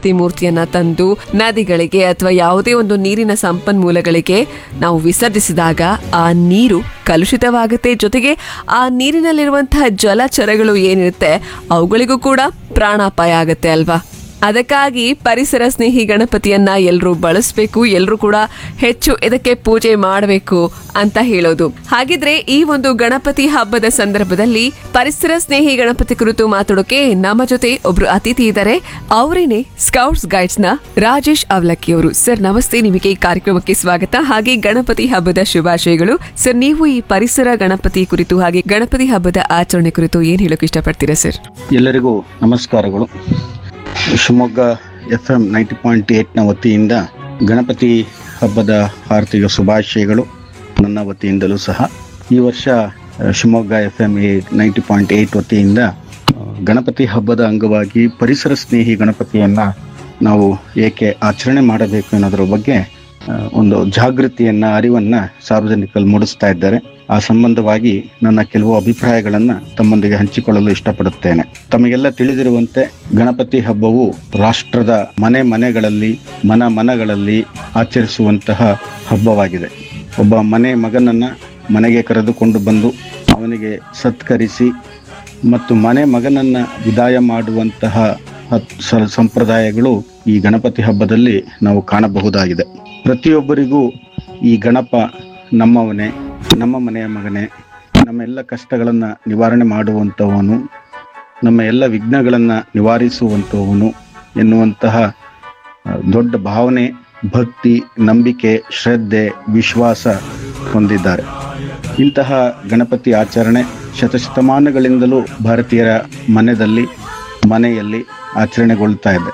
ಗಣಪತಿ ಮೂರ್ತಿಯನ್ನ ತಂದು ನದಿಗಳಿಗೆ ಅಥವಾ ಯಾವುದೇ ಒಂದು ನೀರಿನ ಸಂಪನ್ಮೂಲಗಳಿಗೆ ನಾವು ವಿಸರ್ಜಿಸಿದಾಗ ಆ ನೀರು ಕಲುಷಿತವಾಗುತ್ತೆ ಜೊತೆಗೆ ಆ ನೀರಿನಲ್ಲಿರುವಂತಹ ಜಲಚರಗಳು ಏನಿರುತ್ತೆ ಅವುಗಳಿಗೂ ಕೂಡ ಪ್ರಾಣಾಪಾಯ ಆಗುತ್ತೆ ಅಲ್ವಾ ಅದಕ್ಕಾಗಿ ಪರಿಸರ ಸ್ನೇಹಿ ಗಣಪತಿಯನ್ನ ಎಲ್ಲರೂ ಬಳಸಬೇಕು ಎಲ್ಲರೂ ಕೂಡ ಹೆಚ್ಚು ಇದಕ್ಕೆ ಪೂಜೆ ಮಾಡಬೇಕು ಅಂತ ಹೇಳೋದು ಹಾಗಿದ್ರೆ ಈ ಒಂದು ಗಣಪತಿ ಹಬ್ಬದ ಸಂದರ್ಭದಲ್ಲಿ ಪರಿಸರ ಸ್ನೇಹಿ ಗಣಪತಿ ಕುರಿತು ಮಾತಾಡೋಕೆ ನಮ್ಮ ಜೊತೆ ಒಬ್ರು ಅತಿಥಿ ಇದ್ದಾರೆ ಅವರೇನೆ ಸ್ಕೌಟ್ಸ್ ಗೈಡ್ಸ್ ನ ರಾಜೇಶ್ ಅವಲಕ್ಕಿ ಅವರು ಸರ್ ನಮಸ್ತೆ ನಿಮಗೆ ಈ ಕಾರ್ಯಕ್ರಮಕ್ಕೆ ಸ್ವಾಗತ ಹಾಗೆ ಗಣಪತಿ ಹಬ್ಬದ ಶುಭಾಶಯಗಳು ಸರ್ ನೀವು ಈ ಪರಿಸರ ಗಣಪತಿ ಕುರಿತು ಹಾಗೆ ಗಣಪತಿ ಹಬ್ಬದ ಆಚರಣೆ ಕುರಿತು ಏನ್ ಹೇಳೋಕೆ ಇಷ್ಟಪಡ್ತೀರಾ ಸರ್ ಎಲ್ಲರಿಗೂ ನಮಸ್ಕಾರಗಳು ಶಿವಮೊಗ್ಗ ಎಫ್ ಎಂ ನೈಂಟಿ ಪಾಯಿಂಟ್ ಏಟ್ನ ವತಿಯಿಂದ ಗಣಪತಿ ಹಬ್ಬದ ಆರ್ಥಿಕ ಶುಭಾಶಯಗಳು ನನ್ನ ವತಿಯಿಂದಲೂ ಸಹ ಈ ವರ್ಷ ಆ, Shivamogga F M a ninety point eight ವತಿಯಿಂದ ಆ, ಗಣಪತಿ ಹಬ್ಬದ ಅಂಗವಾಗಿ ಪರಿಸರ ಸ್ನೇಹಿ ಗಣಪತಿಯನ್ನ ನಾವು ಏಕೆ ಆಚರಣೆ ಮಾಡಬೇಕು ಅನ್ನೋದ್ರ ಬಗ್ಗೆ ಆ, ಒಂದು ಜಾಗೃತಿಯನ್ನ ಅರಿವನ್ನ ಸಾರ್ವಜನಿಕರು ಮೂಡಿಸ್ತಾ ಇದ್ದಾರೆ ಆ ಸಂಬಂಧವಾಗಿ ನನ್ನ ಕೆಲವು ಅಭಿಪ್ರಾಯಗಳನ್ನ ತಮ್ಮೊಂದಿಗೆ ಹಂಚಿಕೊಳ್ಳಲು ಇಷ್ಟಪಡುತ್ತೇನೆ ತಮಗೆಲ್ಲ ತಿಳಿದಿರುವಂತೆ ಗಣಪತಿ ಹಬ್ಬವು ರಾಷ್ಟ್ರದ ಮನೆ ಮನೆಗಳಲ್ಲಿ ಮನ ಮನಗಳಲ್ಲಿ ಆಚರಿಸುವಂತಹ ಹಬ್ಬವಾಗಿದೆ ಒಬ್ಬ ಮನೆ ಮಗನನ್ನ ಮನೆಗೆ ಕರೆದುಕೊಂಡು ಬಂದು ಅವನಿಗೆ ಸತ್ಕರಿಸಿ ಮತ್ತು ಮನೆ ಮಗನನ್ನ ವಿದಾಯ ಮಾಡುವಂತಹ ಹತ್- ಸ- ಸಂಪ್ರದಾಯಗಳು ಈ ಗಣಪತಿ ಹಬ್ಬದಲ್ಲಿ ನಾವು ಕಾಣಬಹುದಾಗಿದೆ ಪ್ರತಿಯೊಬ್ಬರಿಗೂ ಈ ಗಣಪ ನಮ್ಮವನೇ ನಮ್ಮ ಮನೆಯ ಮಗನೇ ನಮ್ಮ ಎಲ್ಲ ಕಷ್ಟಗಳನ್ನ ನಿವಾರಣೆ ಮಾಡುವಂಥವನು ನಮ್ಮ ಎಲ್ಲ ವಿಘ್ನಗಳನ್ನ ನಿವಾರಿಸುವಂಥವನು ಎನ್ನುವಂತಹ ಆ, ದೊಡ್ಡ ಭಾವನೆ ಭಕ್ತಿ ನಂಬಿಕೆ ಶ್ರದ್ಧೆ ವಿಶ್ವಾಸ ಹೊಂದಿದ್ದಾರೆ ಇಂತಹ ಗಣಪತಿ ಆಚರಣೆ ಶತಶತಮಾನಗಳಿಂದಲೂ ಭಾರತೀಯರ ಮನೆಯಲ್ಲಿ ಮನೆಯಲ್ಲಿ ಆಚರಣೆಗೊಳ್ತಾ ಇದೆ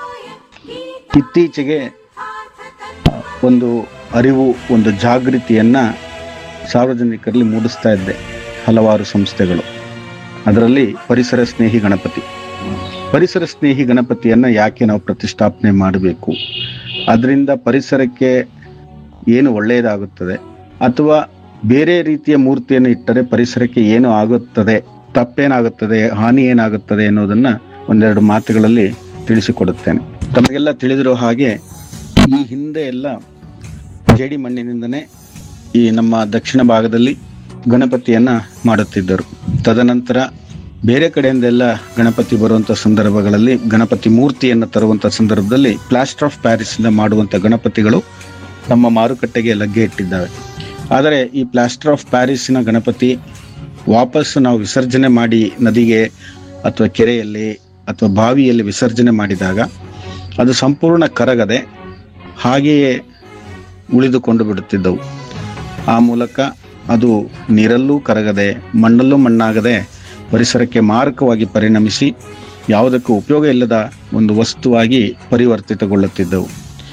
ಇತ್ತೀಚೆಗೆ ಆ, ಒಂದು ಅರಿವು ಒಂದು ಜಾಗೃತಿಯನ್ನ ಸಾರ್ವಜನಿಕರಲ್ಲಿ ಮೂಡಿಸ್ತಾ ಇದ್ದೆ ಹಲವಾರು ಸಂಸ್ಥೆಗಳು ಅದರಲ್ಲಿ ಪರಿಸರ ಸ್ನೇಹಿ ಗಣಪತಿ ಪರಿಸರ ಸ್ನೇಹಿ ಗಣಪತಿಯನ್ನ ಯಾಕೆ ನಾವು ಪ್ರತಿಷ್ಠಾಪನೆ ಮಾಡಬೇಕು ಅದರಿಂದ ಪರಿಸರಕ್ಕೆ ಏನು ಒಳ್ಳೆಯದಾಗುತ್ತದೆ ಅಥವಾ ಬೇರೆ ರೀತಿಯ ಮೂರ್ತಿಯನ್ನು ಇಟ್ಟರೆ ಪರಿಸರಕ್ಕೆ ಏನು ಆಗುತ್ತದೆ ತಪ್ಪೇನಾಗುತ್ತದೆ ಹಾನಿ ಏನಾಗುತ್ತದೆ ಅನ್ನೋದನ್ನ ಒಂದೆರಡು ಮಾತುಗಳಲ್ಲಿ ತಿಳಿಸಿಕೊಡುತ್ತೇನೆ ತಮಗೆಲ್ಲ ತಿಳಿದಿರೋ ಹಾಗೆ ಈ ಹಿಂದೆ ಎಲ್ಲ ಜೇಡಿ ಮಣ್ಣಿನಿಂದನೇ ಈ ನಮ್ಮ ದಕ್ಷಿಣ ಭಾಗದಲ್ಲಿ ಗಣಪತಿಯನ್ನ ಮಾಡುತ್ತಿದ್ದರು ತದನಂತರ ಬೇರೆ ಕಡೆಯಿಂದೆಲ್ಲ ಗಣಪತಿ ಬರುವಂತ ಸಂದರ್ಭಗಳಲ್ಲಿ ಗಣಪತಿ ಮೂರ್ತಿಯನ್ನು ತರುವಂತ ಸಂದರ್ಭದಲ್ಲಿ ಪ್ಲಾಸ್ಟರ್ ಆಫ್ ಪ್ಯಾರಿಸ್ ಇಂದ ಮಾಡುವಂತ ಗಣಪತಿಗಳು ನಮ್ಮ ಮಾರುಕಟ್ಟೆಗೆ ಲಗ್ಗೆ ಇಟ್ಟಿದ್ದಾವೆ ಆದರೆ ಈ ಪ್ಲಾಸ್ಟರ್ ಆಫ್ ಪ್ಯಾರಿಸ್ನ ಗಣಪತಿ ವಾಪಸ್ ನಾವು ವಿಸರ್ಜನೆ ಮಾಡಿ ನದಿಗೆ ಅಥವಾ ಕೆರೆಯಲ್ಲಿ ಅಥವಾ ಬಾವಿಯಲ್ಲಿ ವಿಸರ್ಜನೆ ಮಾಡಿದಾಗ ಅದು ಸಂಪೂರ್ಣ ಕರಗದೆ ಹಾಗೆಯೇ ಉಳಿದುಕೊಂಡು ಬಿಡುತ್ತಿದ್ದವು ಆ ಮೂಲಕ ಅದು ನೀರಲ್ಲೂ ಕರಗದೆ ಮಣ್ಣಲ್ಲೂ ಮಣ್ಣಾಗದೆ ಪರಿಸರಕ್ಕೆ ಮಾರಕವಾಗಿ ಪರಿಣಮಿಸಿ ಯಾವುದಕ್ಕೂ ಉಪಯೋಗ ಇಲ್ಲದ ಒಂದು ವಸ್ತುವಾಗಿ ಪರಿವರ್ತಿತಗೊಳ್ಳುತ್ತಿದ್ದವು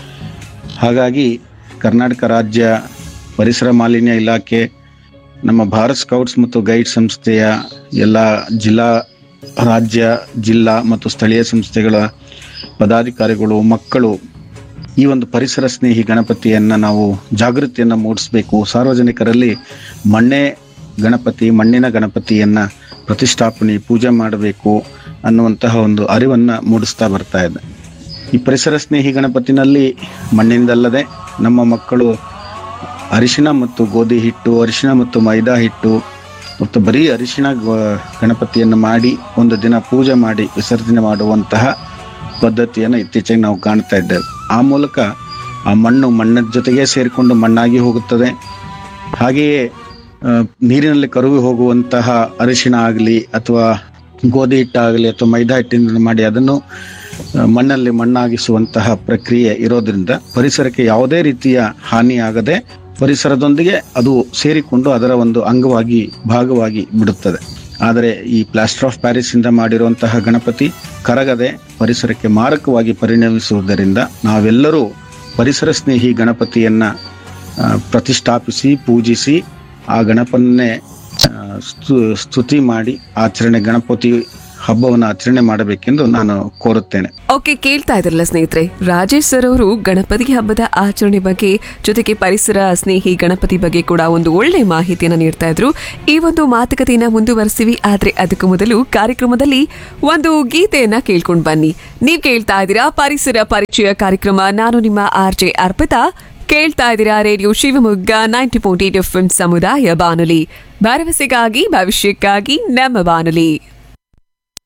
ಹಾಗಾಗಿ ಕರ್ನಾಟಕ ರಾಜ್ಯ ಪರಿಸರ ಮಾಲಿನ್ಯ ಇಲಾಖೆ ನಮ್ಮ ಭಾರತ್ ಸ್ಕೌಟ್ಸ್ ಮತ್ತು ಗೈಡ್ ಸಂಸ್ಥೆಯ ಎಲ್ಲ ಜಿಲ್ಲಾ ರಾಜ್ಯ ಜಿಲ್ಲಾ ಮತ್ತು ಸ್ಥಳೀಯ ಸಂಸ್ಥೆಗಳ ಪದಾಧಿಕಾರಿಗಳು ಮಕ್ಕಳು ಈ ಒಂದು ಪರಿಸರ ಸ್ನೇಹಿ ಗಣಪತಿಯನ್ನ ನಾವು ಜಾಗೃತಿಯನ್ನ ಮೂಡಿಸಬೇಕು ಸಾರ್ವಜನಿಕರಲ್ಲಿ ಮಣ್ಣೆ ಗಣಪತಿ ಮಣ್ಣಿನ ಗಣಪತಿಯನ್ನ ಪ್ರತಿಷ್ಠಾಪನೆ ಪೂಜೆ ಮಾಡಬೇಕು ಅನ್ನುವಂತಹ ಒಂದು ಅರಿವನ್ನ ಮೂಡಿಸ್ತಾ ಬರ್ತಾ ಇದೆ ಈ ಪರಿಸರ ಸ್ನೇಹಿ ಗಣಪತಿನಲ್ಲಿ ಮಣ್ಣಿಂದಲ್ಲದೆ ನಮ್ಮ ಮಕ್ಕಳು ಅರಿಶಿಣ ಮತ್ತು ಗೋಧಿ ಹಿಟ್ಟು ಅರಿಶಿಣ ಮತ್ತು ಮೈದಾ ಹಿಟ್ಟು ಮತ್ತು ಬರೀ ಅರಿಶಿಣ ಗ- ಗಣಪತಿಯನ್ನು ಮಾಡಿ ಒಂದು ದಿನ ಪೂಜೆ ಮಾಡಿ ವಿಸರ್ಜನೆ ಮಾಡುವಂತಹ ಪದ್ಧತಿಯನ್ನು ಇತ್ತೀಚೆಗೆ ನಾವು ಕಾಣ್ತಾ ಇದ್ದೇವೆ ಆ ಮೂಲಕ ಆ ಮಣ್ಣು ಮಣ್ಣಿನ ಜೊತೆಗೆ ಸೇರಿಕೊಂಡು ಮಣ್ಣಾಗಿ ಹೋಗುತ್ತದೆ ಹಾಗೆಯೇ ಆ, ನೀರಿನಲ್ಲಿ ಕರಗಿ ಹೋಗುವಂತಹ ಅರಿಶಿಣ ಆಗಲಿ ಅಥವಾ ಗೋಧಿ ಹಿಟ್ಟಾಗಲಿ ಅಥವಾ ಮೈದಾ ಹಿಟ್ಟಿನಿಂದ ಮಾಡಿ ಅದನ್ನು ಆ, ಮಣ್ಣಲ್ಲಿ ಮಣ್ಣಾಗಿಸುವಂತಹ ಪ್ರಕ್ರಿಯೆ ಇರೋದ್ರಿಂದ ಪರಿಸರಕ್ಕೆ ಯಾವುದೇ ರೀತಿಯ ಹಾನಿಯಾಗದೆ ಪರಿಸರದೊಂದಿಗೆ ಅದು ಸೇರಿಕೊಂಡು ಅದರ ಒಂದು ಅಂಗವಾಗಿ ಭಾಗವಾಗಿ ಬಿಡುತ್ತದೆ ಆದರೆ ಈ ಪ್ಲಾಸ್ಟರ್ ಆಫ್ ಪ್ಯಾರಿಸ್ ಇಂದ ಮಾಡಿರುವಂತಹ ಗಣಪತಿ ಕರಗದೆ ಪರಿಸರಕ್ಕೆ ಮಾರಕವಾಗಿ ಪರಿಣಮಿಸುವುದರಿಂದ ನಾವೆಲ್ಲರೂ ಪರಿಸರ ಸ್ನೇಹಿ ಗಣಪತಿಯನ್ನ ಆ, ಪ್ರತಿಷ್ಠಾಪಿಸಿ ಪೂಜಿಸಿ ಆ ಗಣಪನ್ನೇ ಆ, ಸ್ತು- ಸ್ತುತಿ ಮಾಡಿ ಆಚರಣೆ ಗಣಪತಿ ಹಬ್ಬವನ್ನು ಆಚರಣೆ ಮಾಡಬೇಕೆಂದು ನಾನು ಕೋರುತ್ತೇನೆ ಓಕೆ ಕೇಳ್ತಾ ಇದ್ರಲ್ಲ ಸ್ನೇಹಿತರೆ ರಾಜೇಶ್ ಸರ್ ಅವರು ಗಣಪತಿ ಹಬ್ಬದ ಆಚರಣೆ ಬಗ್ಗೆ ಜೊತೆಗೆ ಪರಿಸರ ಸ್ನೇಹಿ ಗಣಪತಿ ಬಗ್ಗೆ ಕೂಡ ಒಂದು ಒಳ್ಳೆ ಮಾಹಿತಿಯನ್ನು ನೀಡ್ತಾ ಇದ್ರು ಈ ಒಂದು ಮಾತುಕತೆಯನ್ನ ಮುಂದುವರಿಸ್ತೀವಿ ಆದ್ರೆ ಅದಕ್ಕೂ ಮೊದಲು ಕಾರ್ಯಕ್ರಮದಲ್ಲಿ ಒಂದು ಗೀತೆಯನ್ನ ಕೇಳ್ಕೊಂಡು ಬನ್ನಿ ನೀವ್ ಕೇಳ್ತಾ ಇದ್ದೀರಾ ಪರಿಸರ ಪರಿಚಯ ಕಾರ್ಯಕ್ರಮ ನಾನು ನಿಮ್ಮ ಆರ್ ಜೆ ಅರ್ಪಿತಾ ಕೇಳ್ತಾ ಇದ್ದೀರಾ radio Shivamogga ninety point eight F ಸಮುದಾಯ ಬಾನುಲಿ ಭರವಸೆಗಾಗಿ ಭವಿಷ್ಯಕ್ಕಾಗಿ ನಮ್ಮ ಬಾನುಲಿ